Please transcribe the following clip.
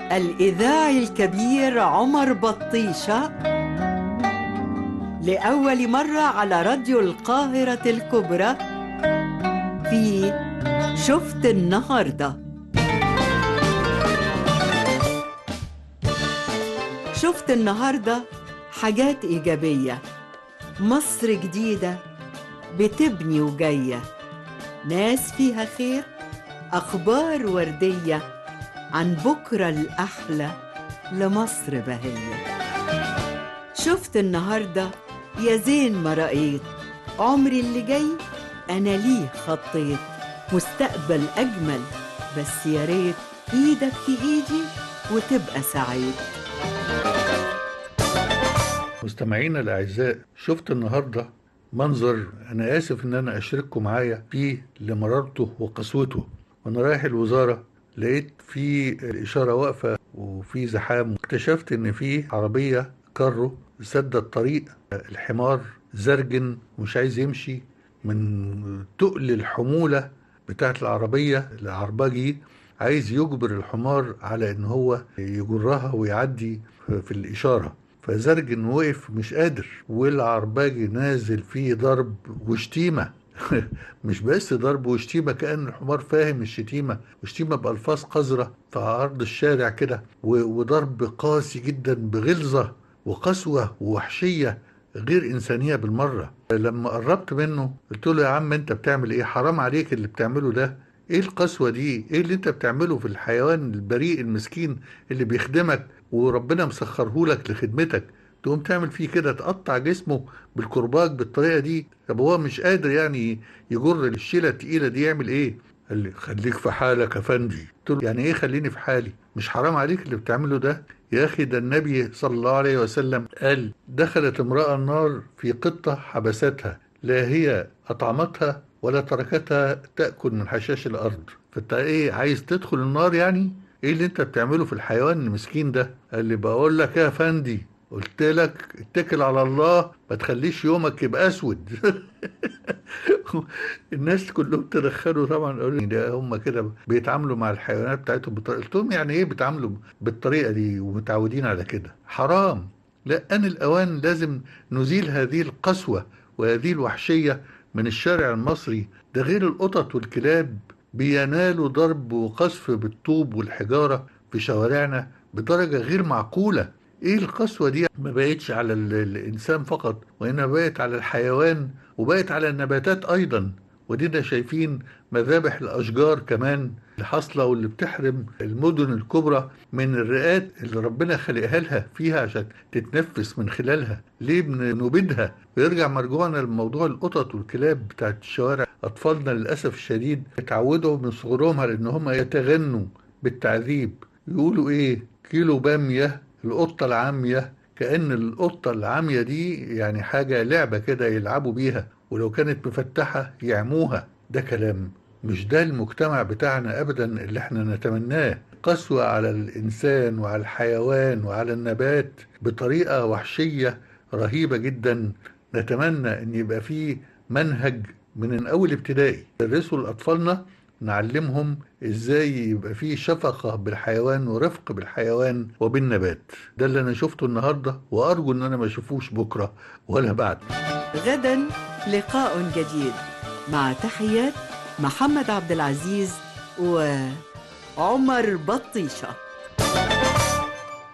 الإذاعي الكبير عمر بطيشة لأول مرة على راديو القاهرة الكبرى في شفت النهارده شفت النهارده حاجات إيجابية مصر جديدة بتبني وجاية ناس فيها خير أخبار وردية عن بكرة الأحلى لمصر بهية شفت النهاردة يا زين ما رأيت عمري اللي جاي أنا ليه خطيت مستقبل أجمل بس يا ريت إيدك في إيدي وتبقى سعيد مستمعينا الاعزاء شفت النهارده منظر انا اسف ان انا اشارككم معايا فيه لمرارته وقسوته وانا رايح الوزاره لقيت في الاشاره واقفه وفي زحام اكتشفت ان في عربيه كارو سد الطريق الحمار زرجن مش عايز يمشي من تقل الحموله بتاعت العربيه العربجي عايز يجبر الحمار على ان هو يجرها ويعدي في الاشاره فزرجن وقف مش قادر والعرباجي نازل فيه ضرب وشتيمة مش بس ضرب وشتيمة كأن الحمار فاهم الشتيمة وشتيمة بألفاظ قذرة في عرض الشارع كده وضرب قاسي جدا بغلظة وقسوة ووحشية غير إنسانية بالمرة لما قربت منه قلت له يا عم أنت بتعمل إيه حرام عليك اللي بتعمله ده ايه القسوة دي ايه اللي انت بتعمله في الحيوان البريء المسكين اللي بيخدمك وربنا مسخره لك لخدمتك تقوم تعمل فيه كده تقطع جسمه بالكرباج بالطريقة دي طب هو مش قادر يعني يجر الشيلة التقيلة دي يعمل ايه قال لي خليك في حالك يا فندي قلت له يعني ايه خليني في حالي مش حرام عليك اللي بتعمله ده يا اخي ده النبي صلى الله عليه وسلم قال دخلت امرأة النار في قطة حبستها لا هي أطعمتها ولا تركتها تأكل من حشاش الأرض فأنت إيه عايز تدخل النار يعني؟ إيه اللي أنت بتعمله في الحيوان المسكين ده؟ قال لي بقول لك يا فندي قلت لك اتكل على الله ما تخليش يومك يبقى اسود الناس كلهم تدخلوا طبعا قالوا لي ده هم كده بيتعاملوا مع الحيوانات بتاعتهم بطريقه قلت لهم يعني ايه بيتعاملوا بالطريقه دي ومتعودين على كده حرام لا ان الاوان لازم نزيل هذه القسوه وهذه الوحشيه من الشارع المصري ده غير القطط والكلاب بينالوا ضرب وقذف بالطوب والحجارة في شوارعنا بدرجة غير معقولة ايه القسوة دي ما بقتش على الانسان فقط وانما بقت على الحيوان وبقت على النباتات ايضا ودينا شايفين مذابح الاشجار كمان اللي حاصله واللي بتحرم المدن الكبرى من الرئات اللي ربنا خلقها لها فيها عشان تتنفس من خلالها ليه بنبيدها ويرجع مرجوعنا لموضوع القطط والكلاب بتاعت الشوارع اطفالنا للاسف الشديد اتعودوا من صغرهم على ان هم يتغنوا بالتعذيب يقولوا ايه كيلو باميه القطه العاميه كأن القطة العامية دي يعني حاجة لعبة كده يلعبوا بيها ولو كانت مفتحة يعموها ده كلام مش ده المجتمع بتاعنا أبدا اللي احنا نتمناه قسوة على الإنسان وعلى الحيوان وعلى النبات بطريقة وحشية رهيبة جدا نتمنى أن يبقى فيه منهج من أول ابتدائي درسوا لأطفالنا نعلمهم ازاي يبقى فيه شفقة بالحيوان ورفق بالحيوان وبالنبات ده اللي انا شفته النهاردة وارجو ان انا ما اشوفوش بكرة ولا بعد غدا لقاء جديد مع تحيات محمد عبد العزيز وعمر بطيشه